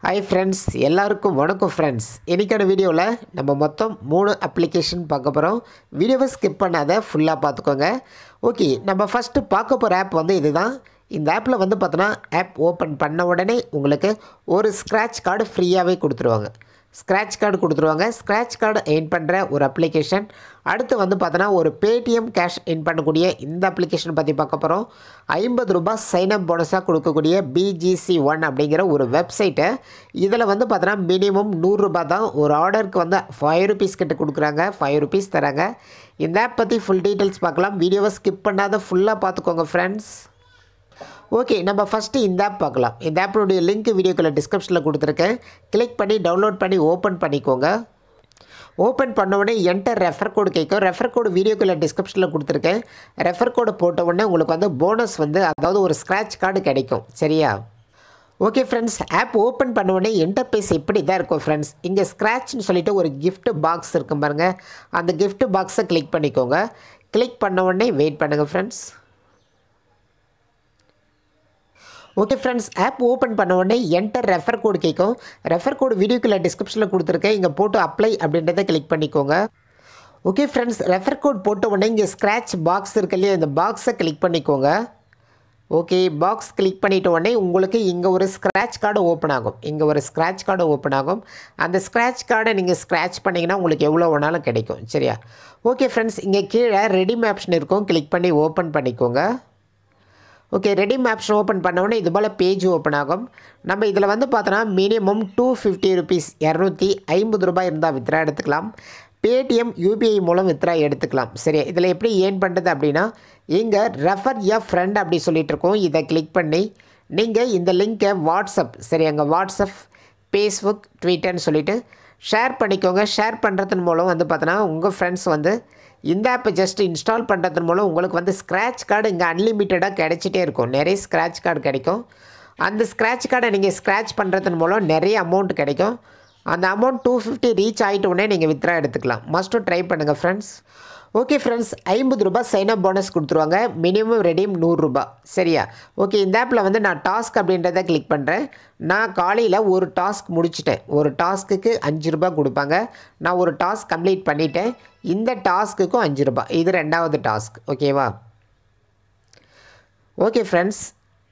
hi friends எல்லாருக்கும் வணக்கம் friends இன்றைக்கான வீடியோவில் நம்ம மொத்தம் மூணு அப்ளிகேஷன் பார்க்க போகிறோம் வீடியோவை ஸ்கிப் பண்ணாத ஃபுல்லாக பார்த்துக்கோங்க ஓகே நம்ம ஃபஸ்ட்டு பார்க்க போகிற ஆப் வந்து இதுதான் இந்த ஆப்பில் வந்து பார்த்தோன்னா ஆப் ஓப்பன் பண்ண உடனே உங்களுக்கு ஒரு ஸ்க்ராட்ச் கார்டு ஃப்ரீயாகவே கொடுத்துருவாங்க ஸ்க்ராட்ச் கார்டு கொடுத்துருவாங்க ஸ்க்ராட்ச் கார்டு எயின் பண்ணுற ஒரு அப்ளிகேஷன் அடுத்து வந்து பார்த்தோன்னா ஒரு பேடிஎம் கேஷ் எயின் பண்ணக்கூடிய இந்த அப்ளிகேஷன் பற்றி பார்க்க போகிறோம் ஐம்பது ரூபாய் சைனப் போனஸாக கொடுக்கக்கூடிய பிஜிசி ஒன் அப்படிங்கிற ஒரு வெப்சைட்டை இதில் வந்து பார்த்தோன்னா மினிமம் நூறுரூபா தான் ஒரு ஆர்டருக்கு வந்து ஃபைவ் ருபீஸ் கிட்ட கொடுக்குறாங்க ஃபைவ் ருபீஸ் தராங்க இந்த ஆப் பற்றி ஃபுல் டீட்டெயில்ஸ் பார்க்கலாம் வீடியோவை ஸ்கிப் பண்ணாத ஃபுல்லாக பார்த்துக்கோங்க ஃப்ரெண்ட்ஸ் ஓகே நம்ம ஃபஸ்ட்டு இந்த ஆப் பார்க்கலாம் இந்த ஆப்பினுடைய லிங்க் வீடியோக்குள்ள டிஸ்கிரிப்ஷனில் கொடுத்துருக்கேன் கிளிக் பண்ணி டவுன்லோட் பண்ணி ஓப்பன் பண்ணிக்கோங்க ஓப்பன் பண்ண உடனே என்டர் ரெஃபர் கோடு கேட்கும் ரெஃபர் கோடு வீடியோக்குள்ள டிஸ்கிரிப்ஷனில் கொடுத்துருக்கேன் ரெஃபர் கோடு போட்ட உடனே உங்களுக்கு வந்து போனஸ் வந்து அதாவது ஒரு ஸ்க்ராட்ச் கார்டு கிடைக்கும் சரியா ஓகே ஃப்ரெண்ட்ஸ் ஆப் ஓப்பன் பண்ண உடனே இன்டர்பேஸ் இப்படி தான் இருக்கும் ஃப்ரெண்ட்ஸ் இங்கே ஸ்க்ராட்ச்னு சொல்லிட்டு ஒரு gift பாக்ஸ் இருக்கும் பாருங்கள் அந்த gift பாக்ஸை கிளிக் பண்ணிக்கோங்க கிளிக் பண்ண உடனே வெயிட் பண்ணுங்கள் friends okay friends app open பண்ண உடனே என்டர் ரெஃபர் கோடு கேட்கும் ரெஃபர் கோடு வீடியோக்குள்ள டிஸ்கிரிப்ஷனில் கொடுத்துருக்கேன் இங்கே போட்டு அப்ளை அப்படின்றத கிளிக் பண்ணிக்கோங்க ஓகே ஃப்ரெண்ட்ஸ் ரெஃபர் கோட் போட்ட உடனே இங்கே ஸ்க்ராட்ச் பாக்ஸ் இருக்கு இல்லையா இந்த பாக்ஸை கிளிக் பண்ணிக்கோங்க ஓகே பாக்ஸ் கிளிக் பண்ணிட்ட உடனே உங்களுக்கு இங்கே ஒரு ஸ்க்ராட்ச் கார்டு ஓப்பன் ஆகும் இங்கே ஒரு ஸ்க்ராட்ச் கார்டு ஓப்பன் ஆகும் அந்த ஸ்க்ராட்ச் கார்டை நீங்கள் ஸ்க்ராட்ச் பண்ணிங்கன்னா உங்களுக்கு எவ்வளோ வேணாலும் கிடைக்கும் சரியா ஓகே ஃப்ரெண்ட்ஸ் இங்கே கீழே ரெடிம் ஆப்ஷன் இருக்கும் கிளிக் பண்ணி ஓப்பன் பண்ணிக்கோங்க ஓகே ரெடிம் ஆப்ஷன் ஓப்பன் பண்ணோடனே இது போல் பேஜ் ஓப்பன் ஆகும் நம்ம இதில் வந்து பார்த்தோன்னா மினிமம் டூ ஃபிஃப்டி ருபீஸ் இரநூத்தி ஐம்பது ரூபாய் இருந்தால் வித்ரா எடுத்துக்கலாம் பேடிஎம் யூபிஐ மூலம் வித்ரா எடுத்துக்கலாம் சரி இதில் எப்படி ஏன் பண்ணுறது அப்படின்னா இங்கே ரெஃபர் எ ஃப்ரெண்ட் அப்படி சொல்லிட்டு இருக்கோம் இதை கிளிக் பண்ணி நீங்கள் இந்த லிங்க்கை வாட்ஸ்அப் சரி அங்கே வாட்ஸ்அப் ஃபேஸ்புக் ட்விட்டர்னு சொல்லிவிட்டு ஷேர் பண்ணிக்கோங்க ஷேர் பண்ணுறதன் மூலம் வந்து பார்த்தோன்னா உங்கள் ஃப்ரெண்ட்ஸ் வந்து இந்த ஆப்பை ஜஸ்ட் இன்ஸ்டால் பண்ணுறதன் மூலம் உங்களுக்கு வந்து ஸ்க்ராட்ச் கார்டு இங்கே அன்லிமிட்டடாக கிடைச்சிட்டே இருக்கும் நிறைய ஸ்க்ராட்ச் கார்டு கிடைக்கும் அந்த ஸ்க்ராட்ச் கார்டை நீங்கள் ஸ்க்ராட்ச் பண்ணுறதன் மூலம் நிறைய அமௌண்ட் கிடைக்கும் அந்த அமௌண்ட் டூ ஃபிஃப்டி ரீச் ஆகிட்ட உடனே நீங்கள் வித்ரா எடுத்துக்கலாம் மஸ்ட்டும் ட்ரை பண்ணுங்கள் ஃப்ரெண்ட்ஸ் ஓகே ஃப்ரெண்ட்ஸ் ஐம்பது ரூபாய் சைனப் போனஸ் கொடுத்துருவாங்க மினிமம் ரெடீம் நூறுரூபா சரியா ஓகே இந்த ஆப்பில் வந்து நான் டாஸ்க் அப்படின்றத கிளிக் பண்ணுறேன் நான் காலையில் ஒரு டாஸ்க் முடிச்சிட்டேன் ஒரு டாஸ்க்குக்கு அஞ்சு ரூபாய் கொடுப்பாங்க நான் ஒரு டாஸ்க் கம்ப்ளீட் பண்ணிட்டேன் இந்த டாஸ்க்குக்கும் அஞ்சு ரூபாய் இது ரெண்டாவது டாஸ்க் ஓகேவா ஓகே ஃப்ரெண்ட்ஸ்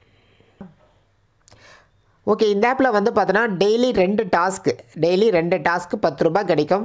ஓகே இந்த ஆப்பில் வந்து பார்த்தோன்னா டெய்லி ரெண்டு டாஸ்க்கு டெய்லி ரெண்டு டாஸ்க்கு பத்து ரூபாய் கிடைக்கும்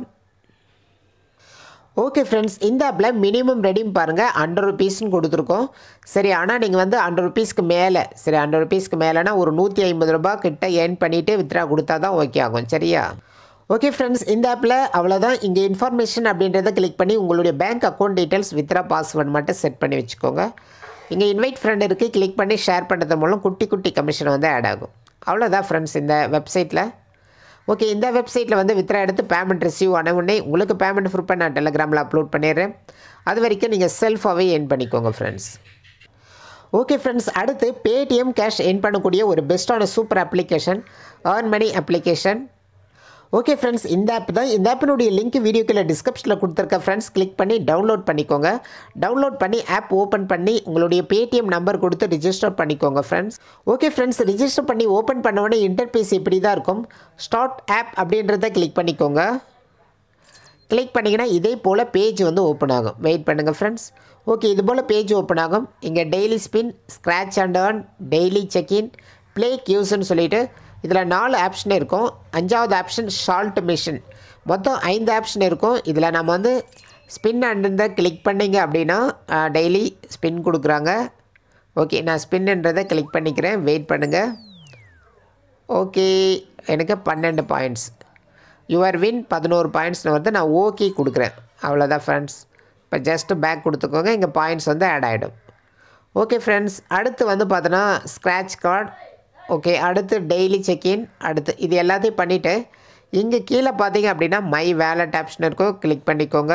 ஓகே ஃப்ரெண்ட்ஸ் இந்த ஆப்பில் மினிமம் ரெடியும் பாருங்கள் ஹண்ட்ரட் ருபீஸ்னு கொடுத்துருக்கோம் சரி ஆனால் நீங்கள் வந்து ஹண்ட்ரட் ருபீஸ்க்கு மேலே சரி ஹண்ட்ரட் ருபீஸ்க்கு மேலேனா ஒரு நூற்றி ஐம்பது ரூபா கிட்ட ஏர்ன் பண்ணிவிட்டு வித்ரா கொடுத்தா தான் ஓகே ஆகும் சரியா ஓகே ஃப்ரெண்ட்ஸ் இந்த ஆப்பில் அவ்வளோதான் இங்கே இன்ஃபர்மேஷன் அப்படின்றத கிளிக் பண்ணி உங்களுடைய bank account details withdraw password மட்டும் செட் பண்ணி வச்சுக்கோங்க இங்கே இன்வைட் ஃப்ரெண்ட் இருக்குது கிளிக் பண்ணி ஷேர் பண்ணுறது மூலம் குட்டி குட்டி கமிஷன் வந்து ஆட் ஆகும் அவ்வளோதான் ஃப்ரெண்ட்ஸ் இந்த வெப்சைட்டில் ஓகே இந்த வெப்சைட்டில் வந்து வித்ரா எடுத்து பேமெண்ட் ரிசீவ் ஆன உடனே உங்களுக்கு பேமெண்ட் ப்ரூஃபை நான் டெலிகிராமில் அப்லோட் பண்ணிடுறேன் அது வரைக்கும் நீங்கள் செல்ஃபாகவே என் பண்ணிக்கோங்க ஃப்ரெண்ட்ஸ் ஓகே ஃப்ரெண்ட்ஸ் அடுத்து பேடிஎம் கேஷ் என் பண்ணக்கூடிய ஒரு பெஸ்ட்டான super application earn money application okay friends இந்த ஆப் தான் இந்த ஆப்பினுடைய லிங்க் வீடியோக்குள்ள டிஸ்கிரிப்ஷனில் கொடுத்துருக்க ஃப்ரெண்ட்ஸ் கிளிக் பண்ணி டவுன்லோட் பண்ணிக்கோங்க டவுன்லோட் பண்ணி ஆப் ஓப்பன் பண்ணி உங்களுடைய பேடிஎம் நம்பர் கொடுத்து ரிஜிஸ்டர் பண்ணிக்கோங்க ஃப்ரெண்ட்ஸ் ஓகே ஃப்ரெண்ட்ஸ் ரிஜிஸ்டர் பண்ணி ஓப்பன் பண்ண உடனே இன்டர்பேஸ் இப்படி தான் இருக்கும் ஸ்டார்ட் ஆப் அப்படின்றத கிளிக் பண்ணிக்கோங்க கிளிக் பண்ணிங்கன்னா இதே போல் பேஜ் வந்து ஓப்பன் ஆகும் வெயிட் பண்ணுங்கள் ஃப்ரெண்ட்ஸ் ஓகே இது போல் பேஜ் ஓப்பன் ஆகும் இங்கே daily spin scratch and earn daily check in play கியூஸ்ன்னு சொல்லிட்டு இதில் நாலு ஆப்ஷன் இருக்கும் அஞ்சாவது ஆப்ஷன் ஷால்ட் மிஷின் மொத்தம் ஐந்து ஆப்ஷன் இருக்கும் இதில் நம்ம வந்து ஸ்பின் அண்ட் கிளிக் பண்ணிங்க அப்படின்னா டெய்லி ஸ்பின் கொடுக்குறாங்க ஓகே நான் ஸ்பின்ன்றதை கிளிக் பண்ணிக்கிறேன் வெயிட் பண்ணுங்கள் ஓகே எனக்கு பன்னெண்டு பாயிண்ட்ஸ் யுவர் வின் பதினோரு பாயிண்ட்ஸ்னு வந்து நான் ஓகே கொடுக்குறேன் அவ்வளோதான் ஃப்ரெண்ட்ஸ் இப்போ ஜஸ்ட்டு பேக் கொடுத்துக்கோங்க இங்கே பாயிண்ட்ஸ் வந்து ஆட் ஆகிடும் ஓகே ஃப்ரெண்ட்ஸ் அடுத்து வந்து பார்த்தோன்னா ஸ்க்ராட்ச் கார்டு ஓகே அடுத்து டெய்லி செக்இன் அடுத்து இது எல்லாத்தையும் பண்ணிவிட்டு இங்கே கீழே பார்த்தீங்க அப்படின்னா மை வேலட் ஆப்ஷன் இருக்கும் கிளிக் பண்ணிக்கோங்க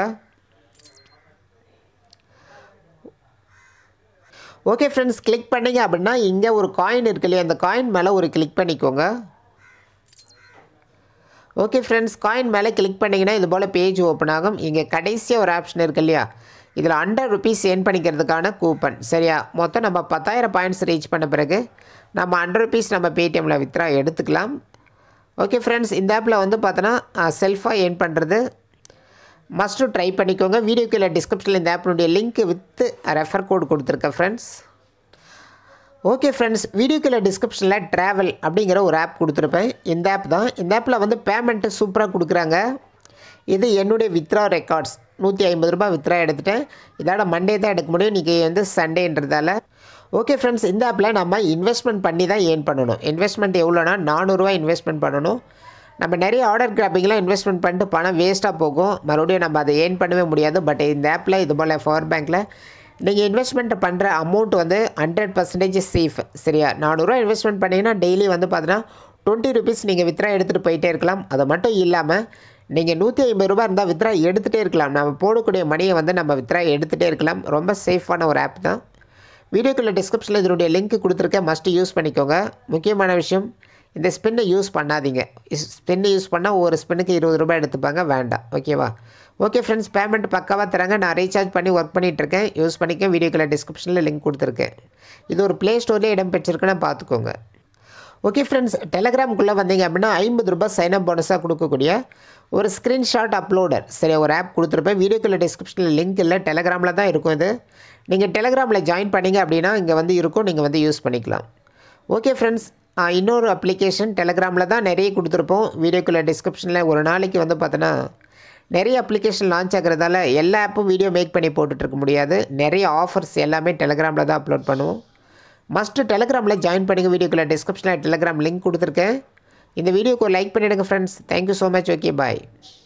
ஓகே ஃப்ரெண்ட்ஸ் கிளிக் பண்ணிங்க அப்படின்னா இங்கே ஒரு காயின் இருக்கு இல்லையா அந்த காயின் மேலே ஒரு கிளிக் பண்ணிக்கோங்க ஓகே ஃப்ரெண்ட்ஸ் காயின் மேலே கிளிக் பண்ணிங்கன்னா இது போல் பேஜ் ஓப்பன் ஆகும் இங்கே கடைசியாக ஒரு ஆப்ஷன் இருக்கு இல்லையா இதில் ஹண்ட்ரட் ருபீஸ் ஏர்ன் பண்ணிக்கிறதுக்கான கூப்பன் சரியா மொத்தம் நம்ம பத்தாயிரம் பாயிண்ட்ஸ் ரீச் பண்ண பிறகு நம்ம ஹண்ட்ரட் ருபீஸ் நம்ம பேடிஎம்மில் வித்ரா எடுத்துக்கலாம் ஓகே ஃப்ரெண்ட்ஸ் இந்த ஆப்பில் வந்து பார்த்தோன்னா செல்ஃபாக ஏர்ன் பண்ணுறது மஸ்ட்டு ட்ரை பண்ணிக்கோங்க வீடியோக்கு இல்லை டிஸ்கிரிப்ஷனில் இந்த ஆப்பினுடைய லிங்க் வித்து ரெஃபர் கோட் கொடுத்துருக்கேன் ஃப்ரெண்ட்ஸ் ஓகே ஃப்ரெண்ட்ஸ் வீடியோக்குள்ள டிஸ்கிரிப்ஷனில் ட்ராவல் அப்படிங்கிற ஒரு ஆப் கொடுத்துருப்பேன் இந்த ஆப் தான் இந்த ஆப்பில் வந்து பேமெண்ட்டு சூப்பராக கொடுக்குறாங்க இது என்னுடைய வித்ரா ரெக்கார்ட்ஸ் நூற்றி ஐம்பது ரூபாய் வித்ரா எடுத்துட்டேன் இதோட மண்டே தான் எடுக்க முடியும் இன்றைக்கி வந்து சண்டேன்றதால ஓகே ஃப்ரெண்ட்ஸ் இந்த ஆப்பில் நம்ம இன்வெஸ்ட்மெண்ட் பண்ணி தான் ஏர்ன் பண்ணணும் இன்வெஸ்ட்மெண்ட் எவ்வளோனா நானூறுரூவா இன்வெஸ்ட்மெண்ட் பண்ணணும் நம்ம நிறைய ஆர்டர் கிராப்பிங்லாம் இன்வெஸ்ட்மெண்ட் பண்ணிட்டு பணம் வேஸ்ட்டாக போகும் மறுபடியும் நம்ம அதை ஏர்ன் பண்ணவே முடியாது பட் இந்த ஆப்பில் இது போல் பவர் பேங்க்கில் நீங்கள் இன்வெஸ்ட்மெண்ட் பண்ணுற அமௌண்ட் வந்து ஹண்ட்ரட் பர்சன்டேஜ் சேஃப் சரியா நானூறுரூவா இன்வெஸ்ட்மெண்ட் பண்ணிங்கன்னா டெய்லி வந்து பார்த்தீங்கன்னா டுவெண்ட்டி ருபீஸ் நீங்கள் வித்ரா எடுத்துகிட்டு போயிட்டே இருக்கலாம் அது மட்டும் இல்லாமல் நீங்கள் நூற்றி ஐம்பது ரூபா இருந்தால் வித்ரா எடுத்துகிட்டே இருக்கலாம் நம்ம போடக்கூடிய மணியை வந்து நம்ம வித்ரா எடுத்துகிட்டே இருக்கலாம் ரொம்ப சேஃபான ஒரு ஆப் தான் வீடியோக்குள்ள டிஸ்கிரிப்ஷனில் இதனுடைய லிங்க் கொடுத்துருக்கேன் மஸ்ட்டு யூஸ் பண்ணிக்கோங்க முக்கியமான விஷயம் இந்த ஸ்பின்னை யூஸ் பண்ணாதீங்க ஸ்பின்னை யூஸ் பண்ணால் ஒரு ஸ்பின்னுக்கு இருபது ரூபாய் எடுத்துப்பாங்க வேண்டாம் ஓகேவா ஓகே ஃப்ரெண்ட்ஸ் பேமெண்ட் பக்காவாக தராங்க நான் ரீசார்ஜ் பண்ணி ஒர்க் பண்ணிகிட்ருக்கேன் யூஸ் பண்ணிக்க வீடியோக்குள்ள டிஸ்கிரிப்ஷனில் லிங்க் கொடுத்துருக்கேன் இது ஒரு ப்ளே ஸ்டோர்லேயே இடம் பெற்றிருக்குன்னு பார்த்துக்கோங்க ஓகே ஃப்ரெண்ட்ஸ் டெலகிராமுக்குள்ளே வந்தீங்க அப்படின்னா ஐம்பது ரூபாய் சைனப் போனஸாக கொடுக்கக்கூடிய ஒரு ஸ்க்ரீன்ஷாட் அப்லோடர் சரி ஒரு ஆப் கொடுத்துருப்பேன் வீடியோக்குள்ள டிஸ்கிரிப்ஷனில் லிங்க் இல்லை டெலகிராமில் தான் இருக்கும் இது நீங்கள் டெலகிராமில் ஜாயின் பண்ணீங்க அப்படின்னா இங்கே வந்து இருக்கும் நீங்கள் வந்து யூஸ் பண்ணிக்கலாம் ஓகே ஃப்ரெண்ட்ஸ் இன்னொரு அப்ளிகேஷன் டெலகிராமில் தான் நிறைய கொடுத்துருப்போம் வீடியோக்குள்ள டிஸ்கிரிப்ஷனில் ஒரு நாளைக்கு வந்து பார்த்தோன்னா நிறைய அப்ளிகேஷன் லான்ச் ஆகிறதால எல்லா ஆப்பும் வீடியோ மேக் பண்ணி போட்டுட்ருக்க முடியாது நிறைய ஆஃபர்ஸ் எல்லாமே டெலகிராமில் தான் அப்லோட் பண்ணுவோம் மஸ்ட்டு டெலகிராமில் ஜாயின் பண்ணிங்க வீடியோக்குள்ள டிஸ்கிரிப்ஷனில் டெலகிராம் லிங்க் கொடுத்துருக்கேன் இந்த வீடியோக்கு லைக் பண்ணிவிடுங்க friends thank you so much okay பாய்